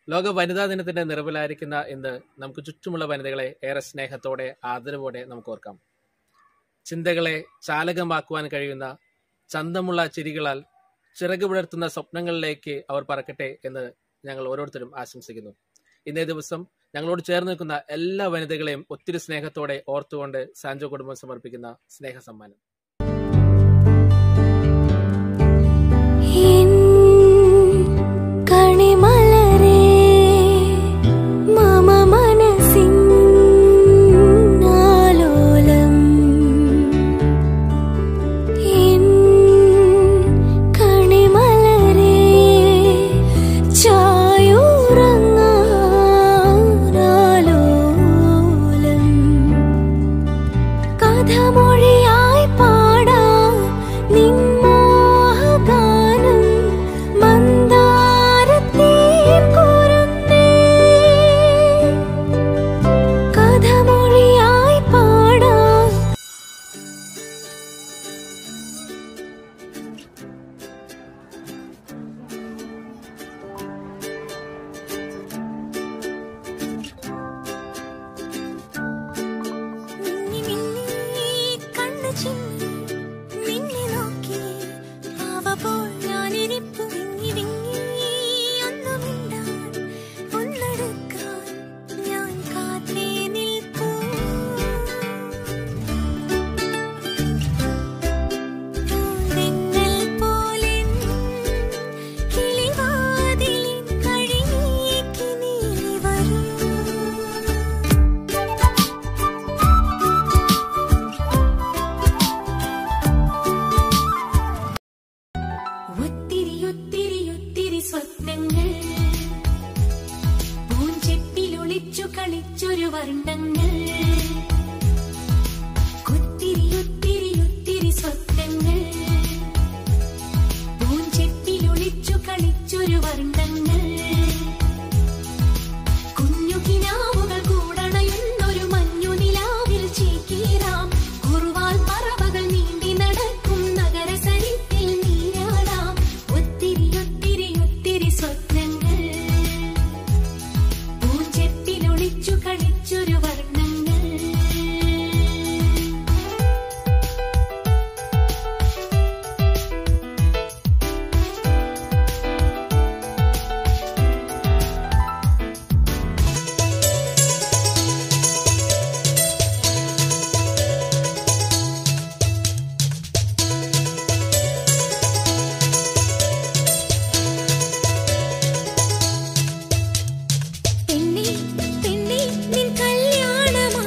ലോക വനിതാ ദിനത്തിന്റെ നിറവിലായിരിക്കുന്ന ഇന്ന് നമുക്ക് ചുറ്റുമുള്ള വനിതകളെ ഏറെ സ്നേഹത്തോടെ ആദരവോടെ നമുക്ക് ഓർക്കാം ചിന്തകളെ ചാലകമാക്കുവാൻ കഴിയുന്ന ചന്തമുള്ള ചിരികളാൽ ചിറക് വിടർത്തുന്ന സ്വപ്നങ്ങളിലേക്ക് അവർ പറക്കട്ടെ എന്ന് ഞങ്ങൾ ഓരോരുത്തരും ആശംസിക്കുന്നു ഇന്നേ ദിവസം ഞങ്ങളോട് ചേർന്ന് നിൽക്കുന്ന എല്ലാ വനിതകളെയും ഒത്തിരി സ്നേഹത്തോടെ ഓർത്തുകൊണ്ട് സാൻജോ കുടുംബം സമർപ്പിക്കുന്ന സ്നേഹ സമ്മാനം എൻ കണിമലരേ മമ മനസ്സിൻ ആലോലം എൻ കണിമലരേ ചായുറങ്ങാനാലോലം കഥമൊഴിയായി പാടാം നിൻമോഹഗാനം മന്ദാരത്തീർ കുരുന്നേ കഥമൊഴിയായി പാടാം മിന്നി മിന്നി കണ്ണു ചിമ്മി നിന്നെ നോക്കി പാവ പോൽ ഞാനിരിപ്പു വിങ്ങി വിങ്ങി ഒന്നു മിണ്ടാൻ ഒന്നെടുക്കാൻ ഞാൻ കാത്തേ നിൽപ്പൂ പൂന്തെന്നൽ പോലെൻ കിളിവാതിലിൻ കഴിനീക്കി നീ വരൂ ഒത്തിരി ഒത്തിരി ഒത്തിരി സ്വപ്നങ്ങൾ പൂഞ്ചെപ്പിലൊളിച്ചു കളിച്ചൊരു വർണ്ണങ്ങൾ ഒത്തിരി ഒത്തിരി ഒത്തിരി സ്വപ്നങ്ങൾ പൂഞ്ചെപ്പിലൊളിച്ചു കളിച്ചൊരു വർണ്ണങ്ങൾ കുഞ്ഞു കിനാവുകൾ കൂടണയുന്നൊരു മഞ്ഞു നിലാവിൽ ചേക്കേറാം കുറുവാൽ പറവകൾ നീന്തി നടക്കും നഗരസരിത്തിൽ നീരാടാം ഒത്തിരി ഒത്തിരി ഒത്തിരി സ്വപ്നങ്ങൾ പൂഞ്ചെപ്പിലൊളിച്ചു കളിച്ചൊരു വർണ്ണങ്ങൾ പെണ്ണേ പെണ്ണേ നിൻ കല്യാണമാ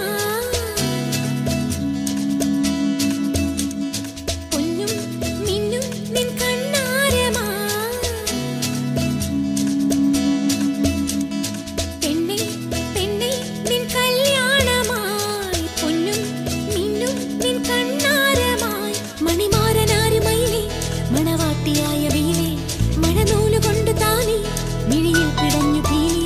പൊന്നും മിന്നും നിൻ കണ്ണാരമാ പെണ്ണേ പെണ്ണേ നിൻ കല്യാണമായി പൊന്നും മിന്നും നിൻ കണ്ണാരമായി മണിമാരനാരുമയിലേ മണവാട്ടിയായ വീണേ മഴനൂലുകൊണ്ട് താനേ മിഴിയിൽ പിടഞ്ഞു പീലി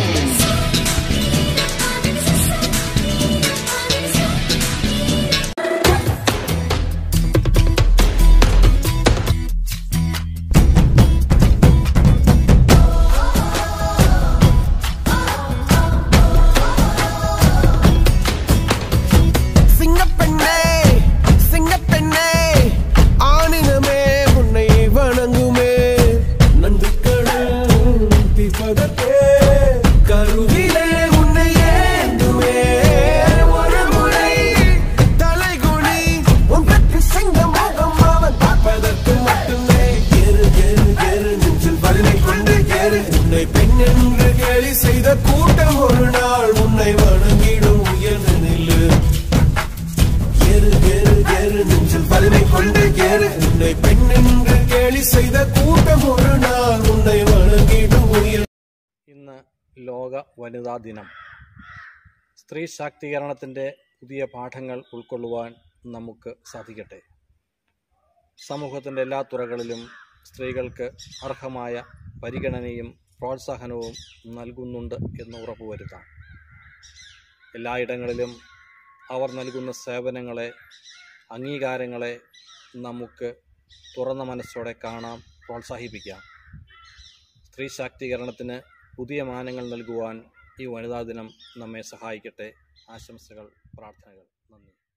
சிங்கப்பெண்ணே சிங்கப்பெண்ணே ஆணினமே உன்னை வணங்குமே நந்துக்கள் திப்பதற்கே கருவிலே உன்னை ஏந்துமே ஒரு முறை தலைகுனி உன் பெற்று சிங்க முகம் அவன் பார்ப்பதற்கு மட்டுமே எரு எரு எரு நெஞ்சில் வலிமை கொண்டு எரு உன்னை பெண் என்று கேலி செய்த கூட்டம் ஒரு நாள் உன்னை வணங்கிடும் உயர்ந்து நில்லு ஏறு ஏறு ஏறு நெஞ்சில் வலிமை கொண்டு ஏறு உன்னை பெண் என்று கேலி செய்த கூட்டம் ஒரு நாள் உன்னை வணங்கிடும் உயிர் ഇന്ന് ലോക വനിതാ ദിനം സ്ത്രീ ശാക്തീകരണത്തിൻ്റെ പുതിയ പാഠങ്ങൾ ഉൾക്കൊള്ളുവാൻ നമുക്ക് സാധിക്കട്ടെ സമൂഹത്തിൻ്റെ എല്ലാ തുറകളിലും സ്ത്രീകൾക്ക് അർഹമായ പരിഗണനയും പ്രോത്സാഹനവും നൽകുന്നുണ്ട് എന്ന് ഉറപ്പുവരുത്താം എല്ലായിടങ്ങളിലും അവർ നൽകുന്ന സേവനങ്ങളെ അംഗീകാരങ്ങളെ നമുക്ക് തുറന്ന മനസ്സോടെ കാണാം പ്രോത്സാഹിപ്പിക്കാം സ്ത്രീ ശാക്തീകരണത്തിന് പുതിയ മാനങ്ങൾ നൽകുവാൻ ഈ വനിതാ ദിനം നമ്മെ സഹായിക്കട്ടെ ആശംസകൾ പ്രാർത്ഥനകൾ നന്ദി